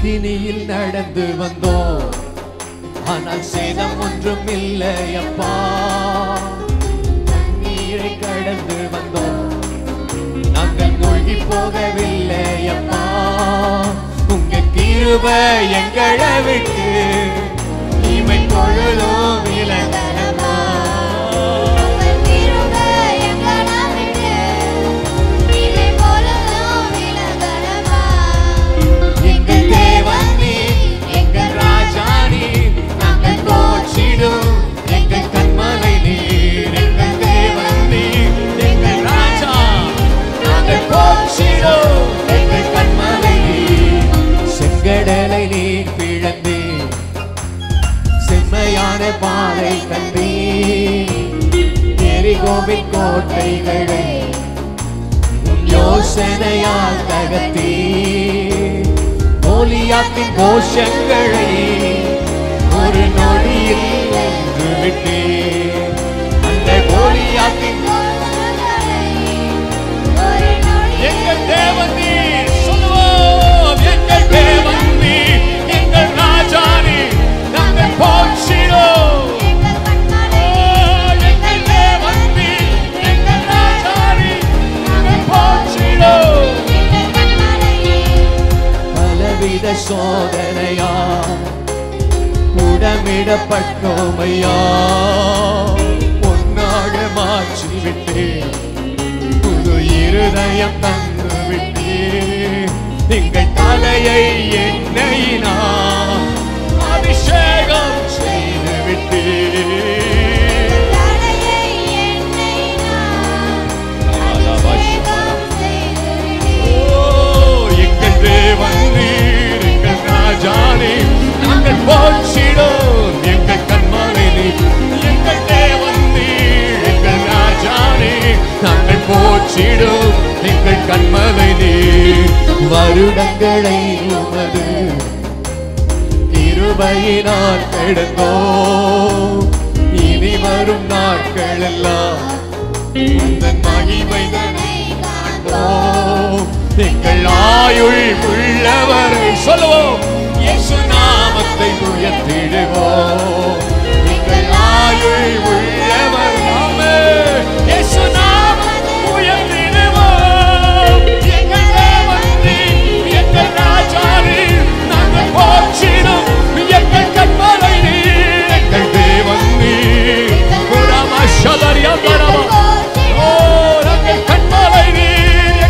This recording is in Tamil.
அக்கினியில் நடந்து வந்தோம் ஆனால் சேதம் ஒன்றும் இல்லை அப்பா தண்ணீரை கடந்து வந்தோம் நாங்கள் மூழ்கி போகவில்லை அப்பா உங்க கிருபை எங்களை விட்டு இமை பொழுதும் விலகலமா உங்கள் கிருபை எங்களை விட்டு இமை பொழுதும் விலகலமா. எங்கள் தேவன் நீ எங்கள் ராஜா நீ நாங்கள் போற்றிடும் எங்கள் கண்மலை நீர் எங்கள் தேவன் நீ எங்கள் ராஜா நாங்கள் போற்றிடும் எங்கள் கண்மலை நீர் செங்கடலை நீ பிழந்தே செம்மையான பாலை கண்டே எரிகோவின் கோட்டைகளை உன் யோசனையால் தகர்த்தே கோலியாத்தின் கோஷங்களை ஒரு நொடியில் வென்று விட்டே அந்த கோலியாத்தின் ஒரு நொடி எங்கள் தேவன் நீர் சொல்லுவோம் எங்கள் தேவன் நீர் எங்கள் ராஜா நீர் நாங்கள் போற்றினோம் எங்கள் கண்மலை எங்கள் தேவன் நீர் எங்கள் ராஜா நீர் நாங்கள் போற்றினோம் எங்கள் கண்மலை பலவித சோதனையா உடமிடப்பட்டோமையா பொன்னாக மாற்றி விட்டே புது இருதயம் தந்து விட்டே எங்கள் தலையை எண்ணெயினா அபிஷேகம் செய்து விட்டே தலையை என்னை நான் அபிஷேகம் செய்துவிடு. ஓ, எங்கள் தேவன் நீர், எங்கள் ராஜா நீர், நாங்கள் போற்றிடும் எங்கள் கண்மலை நீர். எங்கள் தேவன் நீர், எங்கள் ராஜா நீர், நாங்கள் போற்றிடும் எங்கள் கண்மலை நீர். வருடங்களை உமது கிருபையினால் எடுத்தோ இனி வரும் நாட்கள் எல்லாம் உந்தன் மகிமைதனை காண்போம் எங்கள் ஆயுள் உள்ள